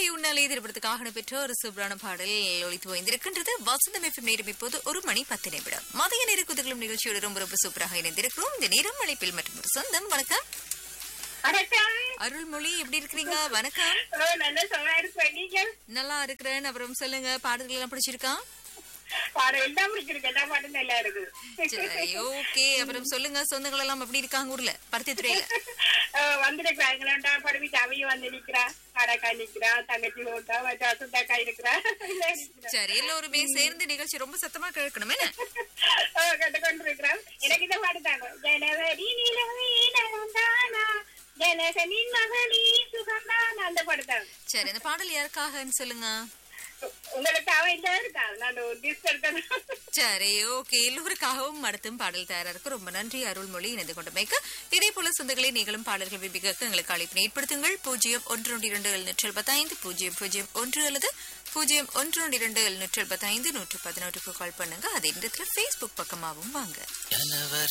உன்னாலே திரைப்படத்துக்காக பெற்ற ஒரு சூப்பரான பாடல் ஒழித்து ஓய்ந்திருக்கின்றது வசந்தம் எஃப்எம் நேரம் இப்போது ஒரு மணி பத்து நிமிடம் மதிய நேர குதிகளும் நிகழ்ச்சியோடு ரொம்ப ரொம்ப சூப்பராக இணைந்திருக்கிறோம் இந்த நேரம் அழைப்பில் மற்றும் ஒரு சொந்தம் வணக்கம் வணக்கம் அருள்மொழி எப்படி இருக்கிறீங்க வணக்கம் ஓ, நல்ல சுகமா இருப்பேன் நீங்க நல்லா இருக்கிறேன் அப்புறம் சொல்லுங்க பாடல்கள் எல்லாம் பிடிச்சிருக்கா பாடம் எல்லாம் பிடிச்சிருக்கு எல்லா பாட்டும் நல்லா இருக்குது சரி ஓகே அப்புறம் சொல்லுங்க சொந்தங்கள் எல்லாம் எப்படி இருக்காங்க ஊர்ல பருத்தி துறையில வந்துருக்காங்களா படுவிட்டு அவையும் வந்து நிக்கிறா காடாக்கா நிக்கிறா தங்கச்சி ஓட்டா வச்சா சுத்தாக்கா இருக்கிறா எல்லாம் நிக்கிறா. சரி எல்லோருமே சேர்ந்து நிகழ்ச்சி ரொம்ப சத்தமா கேட்கணும் என்ன ஓ, கேட்டுக்கொண்டு இருக்கிறான் எனக்கு இந்த பாட்டு தாங்க ஜனவரி நிலவே நலந்தானா ஜனகனின் மகளி சுகந்தானா அந்த பாட்டு தாங்க சரி அந்த பாடல் யாருக்காகன்னு சொல்லுங்க உங்களுக்கு அவன் இல்ல இருக்கா நான் ஒரு டிஸ்க் எடுத்தேன் சரி ஓகே எல்லோருக்காகவும் அடுத்தும் பாடல் தயாரா இருக்கு ரொம்ப நன்றி அருள்மொழி இணைந்து கொண்டமைக்கு இதே போல சொந்தங்களை நீங்களும் பாடல்கள் விபிக்க எங்களுக்கு அழைப்பினை ஏற்படுத்துங்கள் பூஜ்ஜியம் ஒன்று ஒன்று இரண்டு எழுநூற்றி எழுபத்தைந்து பூஜ்ஜியம் பூஜ்ஜியம் ஒன்று அல்லது பூஜ்ஜியம் ஒன்று ஒன்று இரண்டு எழுநூற்றி எழுபத்தைந்து நூற்று பதினொன்றுக்கு கால் பண்ணுங்க அதே நேரத்தில் ஃபேஸ்புக் பக்கமாகவும் வாங்க ஜனவரி